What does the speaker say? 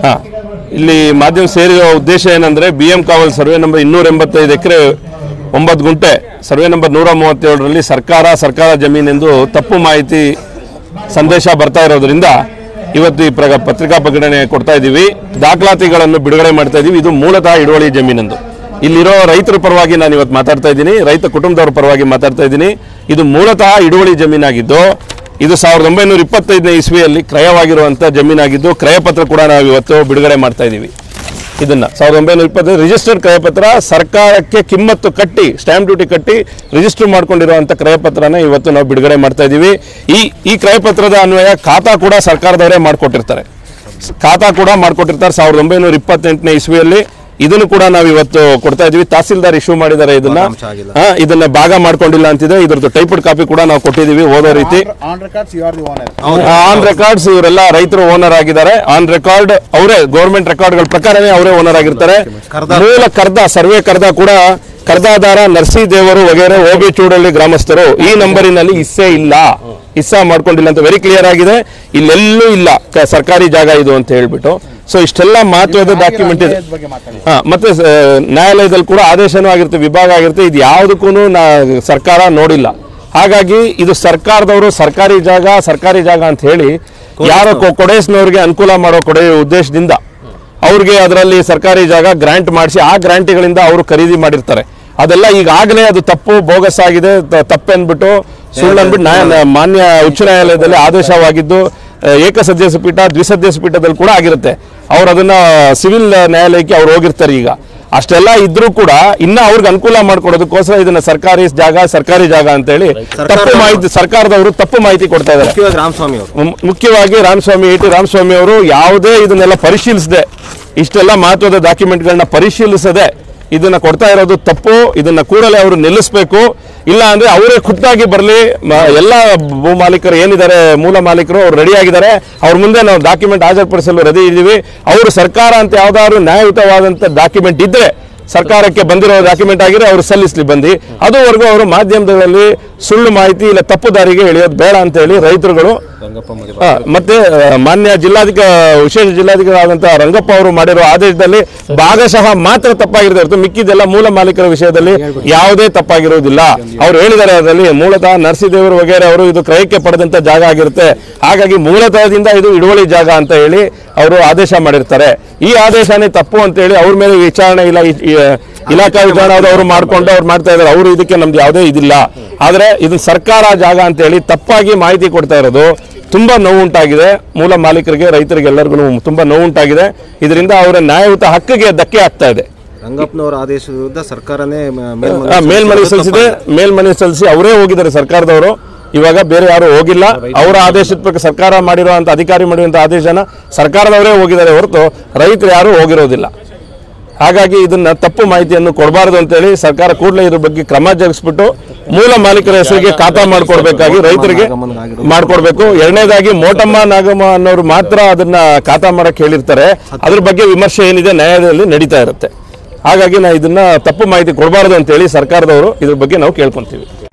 ಹಾಂ ಇಲ್ಲಿ ಮಾಧ್ಯಮ ಸೇರಿರೋ ಉದ್ದೇಶ ಏನಂದರೆ B M Kaval survey number ಇನ್ನೂರ ಎಂಬತ್ತೈದು ಎಕರೆ ಒಂಬತ್ತು ಗುಂಟೆ ಸರ್ವೆ ನಂಬರ್ ನೂರ ಮೂವತ್ತೇಳರಲ್ಲಿ ಸರ್ಕಾರ ಸರ್ಕಾರ ಜಮೀನೆಂದು ತಪ್ಪು ಮಾಹಿತಿ ಸಂದೇಶ ಬರ್ತಾ ಇರೋದ್ರಿಂದ ಇವತ್ತು ಈ ಪ್ರಗ ಪತ್ರಿಕಾ ಪ್ರಕಟಣೆ ಕೊಡ್ತಾ ಇದ್ದೀವಿ ದಾಖಲಾತಿಗಳನ್ನು ಬಿಡುಗಡೆ ಮಾಡ್ತಾ ಇದ್ದೀವಿ ಇದು ಮೂಲತಃ ಹಿಡುವಳಿ ಜಮೀನೆಂದು ಇಲ್ಲಿರೋ ರೈತರ ಪರವಾಗಿ ನಾನು ಇವತ್ತು ಮಾತಾಡ್ತಾ ಇದ್ದೀನಿ ರೈತ ಕುಟುಂಬದವ್ರ ಪರವಾಗಿ ಮಾತಾಡ್ತಾ ಇದ್ದೀನಿ ಇದು ಮೂಲತಃ ಹಿಡುವಳಿ ಜಮೀನಾಗಿದ್ದು ಇದು ಸಾವಿರದ ಒಂಬೈನೂರ ಇಪ್ಪತ್ತೈದನೇ ಇಸ್ವಿಯಲ್ಲಿ ಕ್ರಯವಾಗಿರುವಂಥ ಜಮೀನಾಗಿದ್ದು ಕ್ರಯಪತ್ರ ಕೂಡ ನಾವು ಇವತ್ತು ಬಿಡುಗಡೆ ಮಾಡ್ತಾ ಇದ್ದೀವಿ ಇದನ್ನ ಸಾವಿರದ ಒಂಬೈನೂರ ಇಪ್ಪತ್ತೈದು ರಿಜಿಸ್ಟರ್ಡ್ ಕ್ರಯಪತ್ರ ಸರ್ಕಾರಕ್ಕೆ ಕಿಮ್ಮತ್ತು ಕಟ್ಟಿ ಸ್ಟ್ಯಾಂಪ್ ಡ್ಯೂಟಿ ಕಟ್ಟಿ ರಿಜಿಸ್ಟರ್ ಮಾಡ್ಕೊಂಡಿರುವಂಥ ಕ್ರಯಪತ್ರನ ಇವತ್ತು ನಾವು ಬಿಡುಗಡೆ ಮಾಡ್ತಾ ಇದ್ದೀವಿ ಈ ಈ ಕ್ರಯಪತ್ರದ ಅನ್ವಯ ಖಾತಾ ಕೂಡ ಸರ್ಕಾರದವರೇ ಮಾಡಿಕೊಟ್ಟಿರ್ತಾರೆ ಖಾತಾ ಕೂಡ ಮಾಡಿಕೊಟ್ಟಿರ್ತಾರೆ ಸಾವಿರದ ಒಂಬೈನೂರ ಇಪ್ಪತ್ತೆಂಟನೇ ಇಸ್ವಿಯಲ್ಲಿ ಇದನ್ನು ಕೂಡ ನಾವು ಇವತ್ತು ಕೊಡ್ತಾ ಇದೀವಿ ತಹಸೀಲ್ದಾರ್ ಇಶ್ಯೂ ಮಾಡಿದ್ದಾರೆ ಇದನ್ನ ಹಾ, ಇದನ್ನ ಭಾಗ ಮಾಡ್ಕೊಂಡಿಲ್ಲ ಅಂತಿದೆ ಇದ್ರದ್ದು ಟೈಪ್ಡ್ ಕಾಪಿ ಕೂಡ ನಾವು ಕೊಟ್ಟಿದ್ದೀವಿ ಓದೋ ರೀತಿ on records you are the owner on records ಇವರೆಲ್ಲ ರೈತರು ಓನರ್ ಆಗಿದ್ದಾರೆ ಆನ್ ರೆಕಾರ್ಡ್ ಅವರೇ ಗೌರ್ಮೆಂಟ್ ರೆಕಾರ್ಡ್ಗಳ ಪ್ರಕಾರನೇ ಅವರೇ ಓನರ್ ಆಗಿರ್ತಾರೆ ಮೂಲ ಕರ್ದ ಸರ್ವೆ ಕರ್ದ ಕೂಡ ಕರ್ದಾದಾರ ನರಸಿದೇವರು ವಗೇರೆ ಓಬಿ ಚೂಡಳ್ಳಿ ಗ್ರಾಮಸ್ಥರು ಈ ನಂಬರಿನಲ್ಲಿ ಇಸ್ಸೆ ಇಲ್ಲ ಇಸ್ಸಾ ಮಾಡ್ಕೊಂಡಿಲ್ಲ ಅಂತ ವೆರಿ ಕ್ಲಿಯರ್ ಆಗಿದೆ ಇಲ್ಲೆಲ್ಲೂ ಇಲ್ಲ ಕ- ಸರ್ಕಾರಿ ಜಾಗ ಇದು ಅಂತ ಹೇಳ್ಬಿಟ್ಟು ಸೊ ಇಷ್ಟೆಲ್ಲ ಮಹತ್ವದ ಡಾಕ್ಯುಮೆಂಟ್ ಇದೆ ಬಗ್ಗೆ ಮಾತಾಡಿ ಹಾ ಮತ್ತೆ ಸ- ನ್ಯಾಯಾಲಯದಲ್ಲಿ ಕೂಡ ಆದೇಶನೂ ಆಗಿರುತ್ತೆ ವಿಭಾಗ ಆಗಿರುತ್ತೆ ಇದು ಯಾವುದಕ್ಕೂ ನಾ ಸರ್ಕಾರ ನೋಡಿಲ್ಲ ಹಾಗಾಗಿ ಇದು ಸರ್ಕಾರದವರು ಸರ್ಕಾರಿ ಜಾಗ ಸರ್ಕಾರಿ ಜಾಗ ಅಂತ ಹೇಳಿ ಯಾರೋ ಕೊ- ಕೊಡೇಸ್ನವ್ರಿಗೆ ಅನುಕೂಲ ಮಾಡೋ ಕೊಡೆ ಉದ್ದೇಶದಿಂದ ಅವ್ರಿಗೆ ಅದರಲ್ಲಿ ಸರ್ಕಾರಿ ಜಾಗ ಗ್ರಾಂಟ್ ಮಾಡಿಸಿ ಆ ಗ್ರಾಂಟ್ಗಳಿಂದ ಅವರು ಖರೀದಿ ಮಾಡಿರ್ತಾರೆ ಅದೆಲ್ಲ ಈಗಾಗಲೇ ಅದು ತಪ್ಪು ಬೋಗಸ್ ಆಗಿದೆ ತ- ತಪ್ಪೆನ್ಬಿಟ್ಟು ಸುಳ್ಳು ಅಂದ್ಬಿಟ್ಟು ನ್ಯಾಯ ನ- ಮಾನ್ಯ ಉಚ್ಚ ನ್ಯಾಯಾಲಯದಲ್ಲಿ ಆದೇಶವಾಗಿದ್ದು ಆ, ಏಕಸದಸ್ಯ ಪೀಠ ದ್ವಿಸದಸ್ಯ ಪೀಠದಲ್ಲಿ ಕೂಡ ಆಗಿರುತ್ತೆ ಅವ್ರು ಅದನ್ನ ಸಿವಿಲ್ ನ್ಯಾಯಾಲಯಕ್ಕೆ ಅವ್ರು ಹೋಗಿರ್ತಾರೆ ಈಗ ಅಷ್ಟೆಲ್ಲ ಇದ್ರೂ ಕೂಡ ಇನ್ನ ಅವ್ರಿಗೆ ಅನುಕೂಲ ಮಾಡ್ಕೊಡೋದಕ್ಕೋಸ್ಕರ ಇದನ್ನ ಸರ್ಕಾರಿ ಜಾಗ ಸರ್ಕಾರಿ ಜಾಗ ಅಂತೇಳಿ ತಪ್ಪು ಮಾಹಿತಿ ಸರ್ಕಾರದವರು ತಪ್ಪು ಮಾಹಿತಿ ಕೊಡ್ತಾ ಇದ್ದಾರೆ ಮುಖ್ಯವಾಗಿ ರಾಮಸ್ವಾಮಿ ಅವರು ಮು- ಮುಖ್ಯವಾಗಿ ರಾಮಸ್ವಾಮಿ ಎ ಟಿ ರಾಮಸ್ವಾಮಿ ಅವರು ಯಾವುದೇ ಇದನ್ನೆಲ್ಲ ಪರಿಶೀಲಿಸದೆ ಇಷ್ಟೆಲ್ಲ ಮಹತ್ವದ ಡಾಕ್ಯುಮೆಂಟ್ಗಳನ್ನ ಪರಿಶೀಲಿಸದೆ ಇದನ್ನ ಕೊಡ್ತಾ ಇರೋದು ತಪ್ಪು ಇದನ್ನ ಕೂಡಲೇ ಅವರು ನಿಲ್ಲಿಸಬೇಕು ಇಲ್ಲ ಅಂದ್ರೆ ಅವರೇ ಖುದ್ದಾಗಿ ಬರಲಿ ಎಲ್ಲ ಭೂ ಮಾಲೀಕರು ಏನಿದ್ದಾರೆ ಮೂಲ ಮಾಲೀಕರು ಅವ್ರು ರೆಡಿ ಆಗಿದ್ದಾರೆ ಅವ್ರ ಮುಂದೆ ನಾವು ಡಾಕ್ಯುಮೆಂಟ್ ಹಾಜರುಪಡಿಸಲು ರೆಡಿ ಇದ್ದೀವಿ ಅವರು ಸರ್ಕಾರ ಅಂತ ಯಾವ್ದಾದ್ರು ನ್ಯಾಯಯುತವಾದಂಥ ಡಾಕ್ಯುಮೆಂಟ್ ಇದ್ರೆ ಸರ್ಕಾರಕ್ಕೆ ಬಂದಿರೋ ಡಾಕ್ಯುಮೆಂಟ್ ಆಗಿರೋ ಅವರು ಸಲ್ಲಿಸಲಿ ಬಂದು ಅದುವರೆಗೂ ಅವರು ಮಾಧ್ಯಮಗಳಲ್ಲಿ ಸುಳ್ಳು ಮಾಹಿತಿ ಇಲ್ಲ ತಪ್ಪು ದಾರಿಗೆ ಎಳೆಯೋದು ಬೇಡ ಅಂತ ಹೇಳಿ ರೈತರುಗಳು ರಂಗಪ್ಪ ಮರಿ ಆ, ಮತ್ತೆ ಆ, ಮಾನ್ಯ ಜಿಲ್ಲಾಧಿಕ ವಿಶೇಷ ಜಿಲ್ಲಾಧಿಕಾರಿ ಆದಂತಹ ರಂಗಪ್ಪ ಅವರು ಮಾಡಿರೋ ಆದೇಶದಲ್ಲಿ ಭಾಗಶಃ ಮಾತ್ರ ತಪ್ಪಾಗಿರುತ್ತೆ ಹೊರತು ಮಿಕ್ಕಿದೆಲ್ಲ ಮೂಲ ಮಾಲೀಕರ ವಿಷಯದಲ್ಲಿ ಯಾವುದೇ ತಪ್ಪಾಗಿರುವುದಿಲ್ಲ ಅವ್ರು ಹೇಳಿದ್ದಾರೆ ಅದರಲ್ಲಿ ಮೂಲತಃ ನರಸಿದೇವರು ವಗೇರೆ ಅವರು ಇದು ಕ್ರಯಕ್ಕೆ ಪಡೆದಂತ ಜಾಗ ಆಗಿರುತ್ತೆ ಹಾಗಾಗಿ ಮೂಲತಃದಿಂದ ಇದು ಹಿಡುವಳಿ ಜಾಗ ಅಂತ ಹೇಳಿ ಅವರು ಆದೇಶ ಮಾಡಿರ್ತಾರೆ ಈ ಆದೇಶನೇ ತಪ್ಪು ಅಂತ ಹೇಳಿ ಅವ್ರ ಮೇಲೆ ವಿಚಾರಣೆ ಇಲ್ಲ ಈ- ಈ, ಇಲಾಖಾ ವಿಚಾರಣೆ ಅವರು ಮಾಡ್ಕೊಂಡು ಅವ್ರು ಮಾಡ್ತಾ ಇದ್ದಾರೆ ಅವರು ಇದಕ್ಕೆ ನಮ್ದು ಯಾವುದೇ ಇದಿಲ್ಲ ಆದ್ರೆ ಇದು ಸರ್ಕಾರ ಜಾಗ ಅಂತ ಹೇಳಿ ತಪ್ಪಾಗಿ ಮಾಹಿತಿ ಕೊಡ್ತಾ ಇರೋದು ತುಂಬಾ ನೋವುಂಟಾಗಿದೆ ಮೂಲ ಮಾಲೀಕರಿಗೆ ರೈತರಿಗೆ ಎಲ್ಲರಿಗೂ ತುಂಬಾ ನೋವುಂಟಾಗಿದೆ ಇದರಿಂದ ಅವರ ನ್ಯಾಯಯುತ ಹಕ್ಕಿಗೆ ಧಕ್ಕೆ ಆಗ್ತಾ ಇದೆ ರಂಗಪ್ಪನವರ ಆದೇಶದ ವಿರುದ್ಧ ಸರ್ಕಾರನೇ ಮ- ಆ, ಮೇಲ್ಮನವಿ ಮೇಲ್ಮನವಿ ಸಲ್ಲಿಸಿದೆ ಮೇಲ್ಮನವಿ ಸಲ್ಲಿಸಿ ಅವರೇ ಹೋಗಿದ್ದಾರೆ ಸರ್ಕಾರದವರು ಇವಾಗ ಬೇರೆ ಯಾರು ಹೋಗಿಲ್ಲ ಅವರ ಆದೇಶದ ಪ್ರಕಾರ ಸರ್ಕಾರ ಮಾಡಿರುವಂತ ಅಧಿಕಾರಿ ಮಾಡಿರುವಂತ ಆದೇಶನ ಸರ್ಕಾರದವರೇ ಹೋಗಿದ್ದಾರೆ ಹೊರತು ರೈತರು ಯಾರು ಹೋಗಿರೋದಿಲ್ಲ ಹಾಗಾಗಿ ಇದನ್ನ ತಪ್ಪು ಮಾಹಿತಿಯನ್ನು ಕೊಡಬಾರದು ಅಂತೇಳಿ ಸರ್ಕಾರ ಕೂಡಲೇ ಇದ್ರ ಬಗ್ಗೆ ಕ್ರಮ ಜರುಗಿಸ್ಬಿಟ್ಟು ಮೂಲ ಮಾಲೀಕರ ಹೆಸರಿಗೆ ಖಾತಾ ಮಾಡ್ಕೊಡ್ಬೇಕಾಗಿ ರೈತರಿಗೆ ಮಾಡ್ಕೊಡ್ಬೇಕು ಎರಡನೇದಾಗಿ ಮೋಟಮ್ಮ ನಾಗಮ್ಮ ಅನ್ನೋರು ಮಾತ್ರ ಅದನ್ನ ಖಾತಾ ಮಾಡಕ್ ಹೇಳಿರ್ತಾರೆ ಅದ್ರ ಬಗ್ಗೆ ವಿಮರ್ಶೆ ಏನಿದೆ ನ್ಯಾಯಾಲಯದಲ್ಲಿ ನಡೀತಾ ಇರುತ್ತೆ ಹಾಗಾಗಿ ನಾವು ಇದನ್ನ ತಪ್ಪು ಮಾಹಿತಿ ಕೊಡಬಾರದು ಅಂತೇಳಿ ಸರ್ಕಾರದವರು ಇದ್ರ ಬಗ್ಗೆ ನಾವು ಕೇಳ್ಕೊಂತೀವಿ